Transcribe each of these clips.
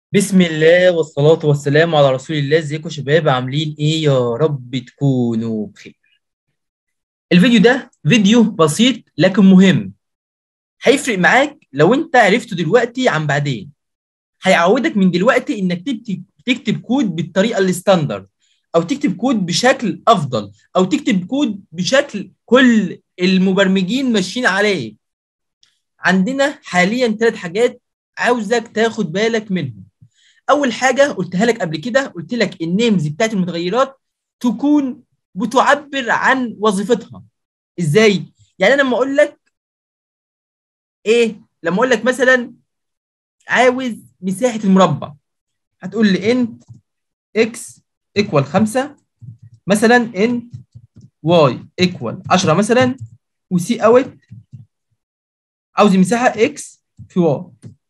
بسم الله والصلاة والسلام على رسول الله ازيكم يا شباب عاملين ايه يا رب تكونوا بخير الفيديو ده فيديو بسيط لكن مهم هيفرق معاك لو انت عرفته دلوقتي عن بعدين هيعودك من دلوقتي انك تكتب تكتب كود بالطريقة الستاندرد او تكتب كود بشكل افضل او تكتب كود بشكل كل المبرمجين ماشيين عليه عندنا حاليا ثلاث حاجات عاوزك تاخد بالك منهم اول حاجه قلتها لك قبل كده قلت لك النيمز بتاعت المتغيرات تكون بتعبر عن وظيفتها ازاي يعني انا لما اقول لك ايه لما اقول لك مثلا عاوز مساحه المربع هتقول لي انت اكس ايكوال 5 مثلا انت واي ايكوال 10 مثلا وسي اوت عاوز المساحه اكس في واي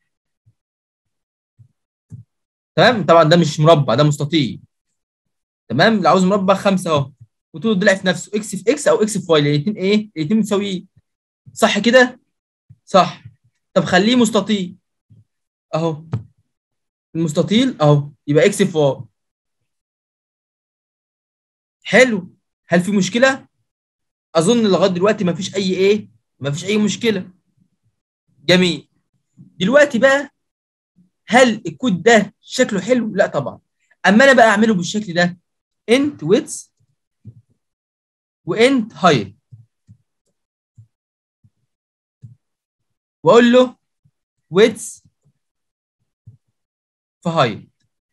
تمام طبعا ده مش مربع ده مستطيل تمام اللي عاوز مربع خمسه اهو وطول الضلع في نفسه اكس في اكس او اكس في واي الاثنين ايه؟ الاثنين متساويين صح كده؟ صح طب خليه مستطيل اهو المستطيل اهو يبقى اكس في واي حلو هل في مشكله؟ اظن لغايه دلوقتي ما فيش اي ايه؟ ما فيش اي مشكله جميل دلوقتي بقى هل الكود ده شكله حلو؟ لا طبعا. اما انا بقى اعمله بالشكل ده انت ويتس وانت هايت واقول له ويتس في هايت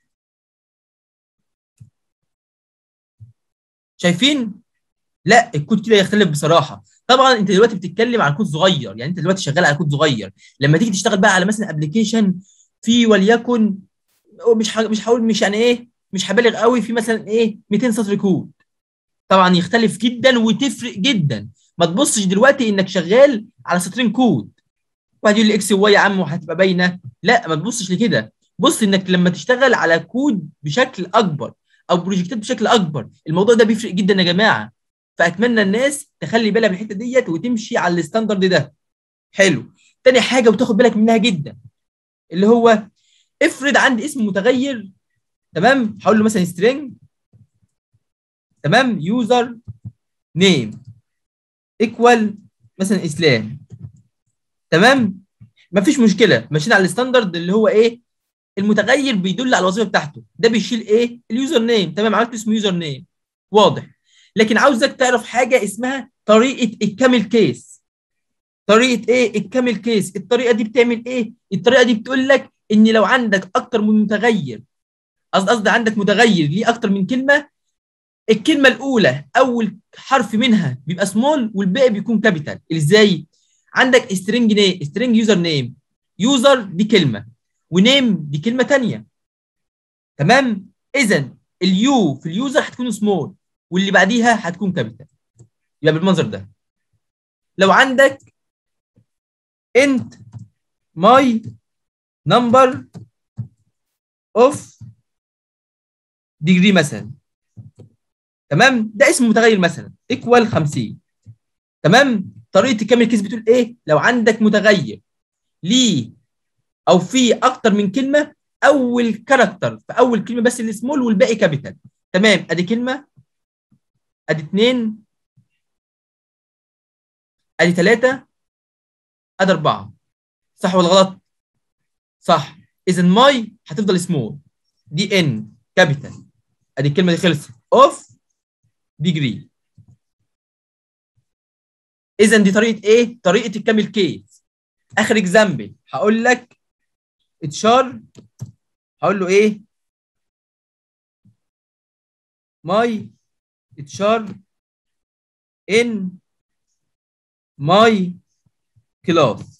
شايفين؟ لا الكود كده يختلف بصراحه طبعا انت دلوقتي بتتكلم عن كود صغير يعني انت دلوقتي شغال على كود صغير لما تيجي تشتغل بقى على مثلا ابلكيشن في وليكن مش مش هقول مش يعني ايه مش هبالغ قوي في مثلا ايه 200 سطر كود طبعا يختلف جدا وتفرق جدا ما تبصش دلوقتي انك شغال على سطرين كود واحد يقول لي اكس وواي يا عم وهتبقى باينه لا ما تبصش لكده بص انك لما تشتغل على كود بشكل اكبر او بروجكتات بشكل اكبر الموضوع ده بيفرق جدا يا جماعه فاتمنى الناس تخلي بالها من الحته ديت وتمشي على الستاندرد ده حلو تاني حاجه وتاخد بالك منها جدا اللي هو افرض عندي اسم متغير تمام هقول له مثلا string تمام يوزر نيم ايكوال مثلا اسلام تمام مفيش مشكله ماشيين على الستاندرد اللي هو ايه المتغير بيدل على الوظيفه بتاعته ده بيشيل ايه اليوزر نيم تمام عملت اسمه يوزر نيم واضح لكن عاوزك تعرف حاجه اسمها طريقه الكامل كيس طريقه ايه الكامل كيس الطريقه دي بتعمل ايه الطريقه دي بتقول لك ان لو عندك اكتر من متغير قصدي قصدي عندك متغير ليه اكتر من كلمه الكلمه الاولى اول حرف منها بيبقى سمول والباقي بيكون كابيتال ازاي عندك سترينج نيم سترينج يوزر نيم يوزر دي كلمه ونيم دي كلمه ثانيه تمام اذا اليو في اليوزر هتكون سمول واللي بعديها هتكون كابيتال يبقى بالمنظر ده لو عندك انت ماي نمبر اوف ديجري مثلا تمام ده اسم متغير مثلا ايكوال 50 تمام طريقه الكامل كيس بتقول ايه لو عندك متغير ليه او في اكتر من كلمه اول كاركتر في اول كلمه بس اللي سمول والباقي كابيتال تمام ادي كلمه ادي اثنين ادي ثلاثه ادي اربعه صح ولا غلط صح اذا ماي هتفضل سمول دي ان كابيتال ادي الكلمه دي خلصت اوف ديجري اذا دي طريقه ايه طريقه الكامل كيس اخر اكزامبل هقول لك اتشار هقول له ايه ماي اتشار ان ماي كلاس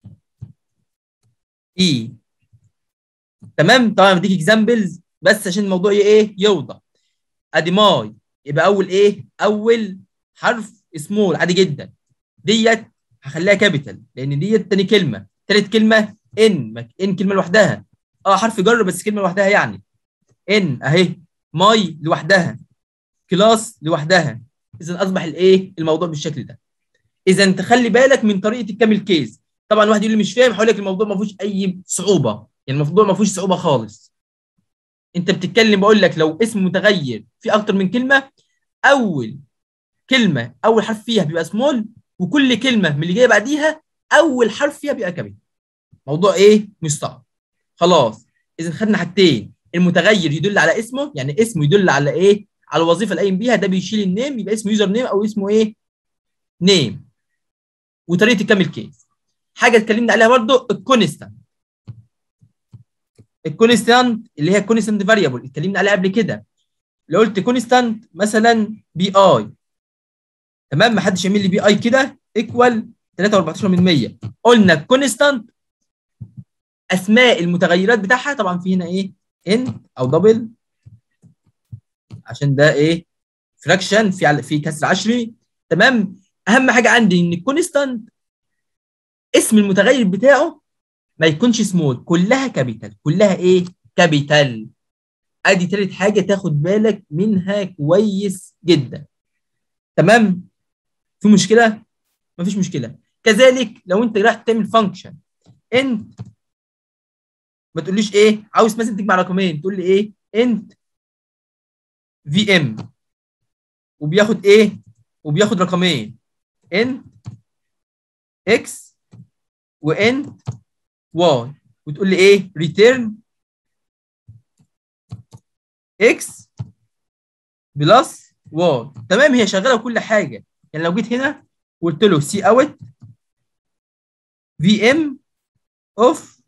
اي تمام طبعا بديك اكزامبلز بس عشان الموضوع ايه يوضح ادي ماي يبقى اول ايه اول حرف سمول عادي جدا ديت هخليها كابيتال لان ديت تاني كلمه تالت كلمه ان ان كلمه لوحدها اه حرف جر بس كلمه لوحدها يعني ان اهي ماي لوحدها كلاس لوحدها اذا اصبح الايه الموضوع بالشكل ده اذا تخلي بالك من طريقه الكامل كيس طبعا واحد يقول لي مش فاهم هقول لك الموضوع ما فيهوش اي صعوبه يعني الموضوع ما فيهوش صعوبه خالص انت بتتكلم بقول لك لو اسم متغير في اكتر من كلمه اول كلمه اول حرف فيها بيبقى سمول وكل كلمه من اللي جايه بعديها اول حرف فيها بيبقى كابيتال موضوع ايه مش صعب خلاص اذا خدنا حاجتين المتغير يدل على اسمه يعني اسمه يدل على ايه على الوظيفه اللي قايم بيها ده بيشيل النيم يبقى اسمه يوزر نيم او اسمه ايه نيم وطريقه الكامل كيس حاجه اتكلمنا عليها برضو الكونستانت الكونستانت اللي هي كونستانت فاريبل اتكلمنا عليها قبل كده لو قلت كونستانت مثلا بي اي تمام ما حدش يعمل لي بي اي كده ايكوال 3.14 من 100 قلنا كونستانت اسماء المتغيرات بتاعها طبعا في هنا ايه ان او دبل عشان ده ايه فراكشن في في كسر عشري تمام اهم حاجه عندي ان الكونستانت اسم المتغير بتاعه ما يكونش سمول كلها كابيتال كلها ايه كابيتال ادي تالت حاجه تاخد بالك منها كويس جدا تمام في مشكله مفيش مشكله كذلك لو انت رايح تعمل فانكشن انت ما تقوليش ايه عاوز مثلا تجمع رقمين تقول لي ايه انت في ام وبياخد ايه وبياخد رقمين انت اكس وانت واي وتقول لي ايه ريتيرن اكس بلس واي تمام هي شغاله كل حاجه يعني لو جيت هنا وقلت له سي اوت في ام اوف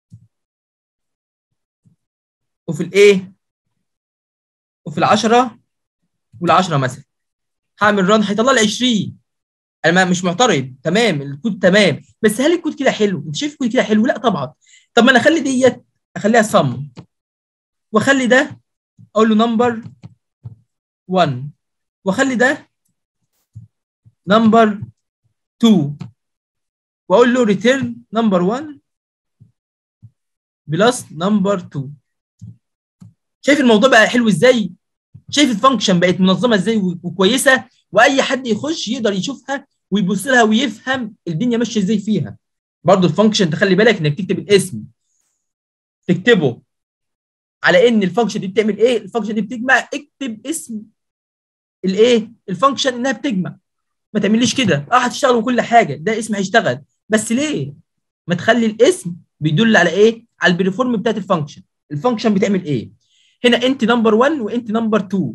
وفي الايه وفي العشرة والعشرة مثلا هعمل ران هيطلع لي 20 انا مش معترض تمام الكود تمام بس هل الكود كده حلو انت شايف الكود كده حلو لا طبعا طب ما انا اخلي ديت اخليها صم واخلي ده اقول له نمبر 1 واخلي ده نمبر 2 واقول له ريتيرن نمبر 1 بلس نمبر 2 شايف الموضوع بقى حلو ازاي شايف الفانكشن بقت منظمه ازاي وكويسه واي حد يخش يقدر يشوفها ويبص لها ويفهم الدنيا ماشيه ازاي فيها برضو الفانكشن تخلي بالك انك تكتب الاسم تكتبه على ان الفانكشن دي بتعمل ايه الفانكشن دي بتجمع اكتب اسم الايه الفانكشن انها بتجمع ما تعمليش كده اه هتشتغل وكل حاجه ده اسم هيشتغل بس ليه ما تخلي الاسم بيدل على ايه على البريفورم بتاعت الفانكشن الفانكشن بتعمل ايه هنا انت نمبر 1 وانت نمبر 2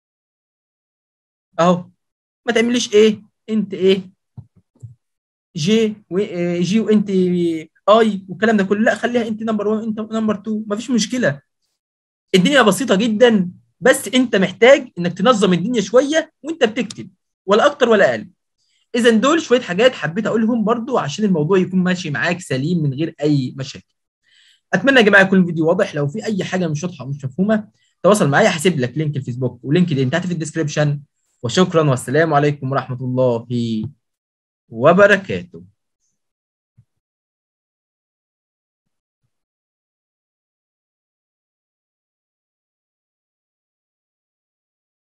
اهو ما تعمليش ايه انت ايه جي جي وانت اي والكلام ده كله لا خليها انت نمبر 1 انت نمبر 2 مفيش مشكله الدنيا بسيطه جدا بس انت محتاج انك تنظم الدنيا شويه وانت بتكتب ولا اكتر ولا اقل اذا دول شويه حاجات حبيت اقولهم برضو عشان الموضوع يكون ماشي معاك سليم من غير اي مشاكل اتمنى يا جماعه يكون الفيديو واضح لو في اي حاجه مش واضحه او مش مفهومه تواصل معايا هسيب لك لينك الفيسبوك ولينك اللي تحت في الديسكربشن وشكرا والسلام عليكم ورحمه الله وبركاته